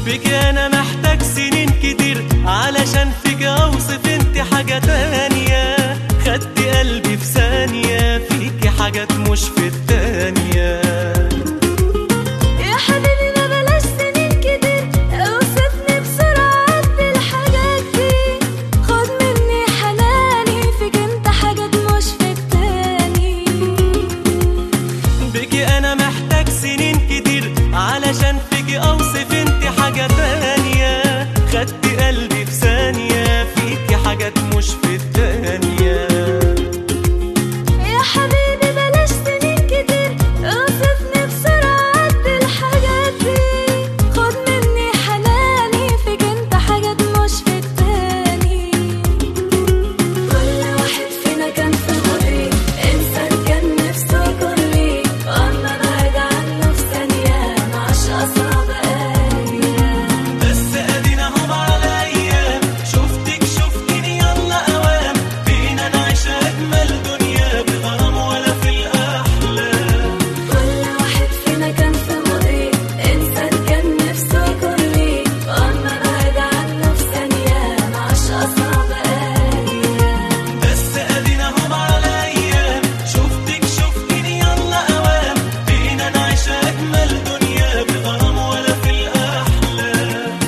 بك انا محتاج سنين كتير علشان فيك اوصف انت حاجة تانية خدت قلبي في ثانية فيكي حاجات مش في التانية يا حبيبي ما بلاش سنين كتير اوصفني بسرعة قد الحاجات دي خد مني حناني فيك انت حاجات مش في التاني بك انا محتاج سنين كتير علشان فيك اوصف انت حاجة تانية خدت قلبي في ثانية فيكي حاجات مش في التانية يا حبيبي بلاش سنين كتير اوصفني بسرعة قد الحاجات دي خد مني حناني فيك انت حاجات مش في التاني كل واحد فينا كان في غريب انسان كان نفسه يكون ليه واما بعد عنه في ثانية معاش اصعب ايام بس ادينا هم على ايام شفتك شفتني يلا اوام بينا نعيش اجمل دنيا بغرام ولا في الاحلام كل واحد فينا كان في ماضي إنسان كان نفسه يكون ليه وأما بعد عنه في ثانية معاش أصعب أيام بس ادينا هم على ايام شفتك شفتني يلا اوام بينا نعيش اجمل دنيا بغرام ولا في الاحلام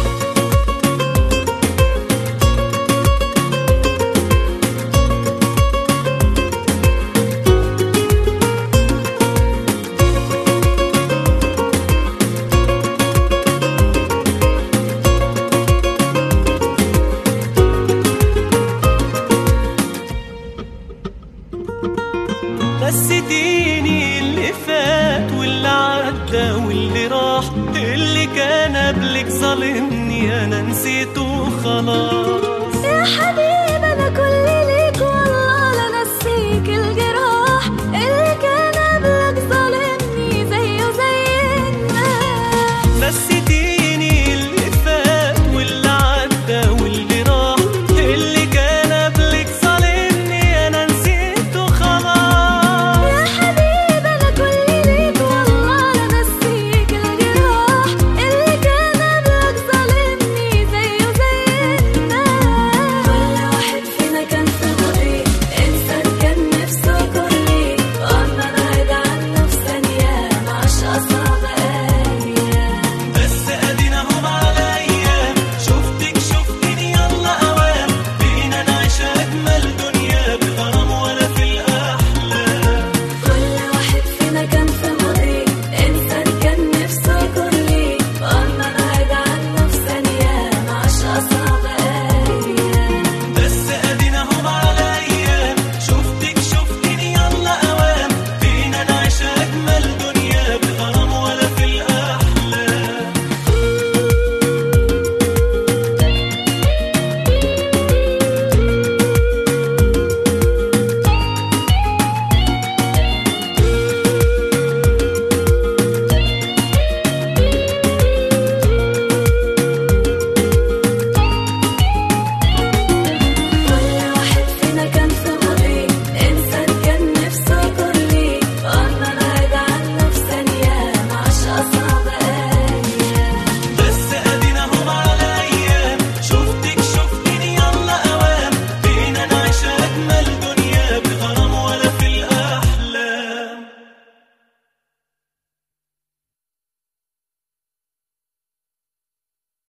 نسيتيني اللي فات واللي عدى واللي راح اللي كان قبلك ظالمني انا نسيته خلاص يا حبيبي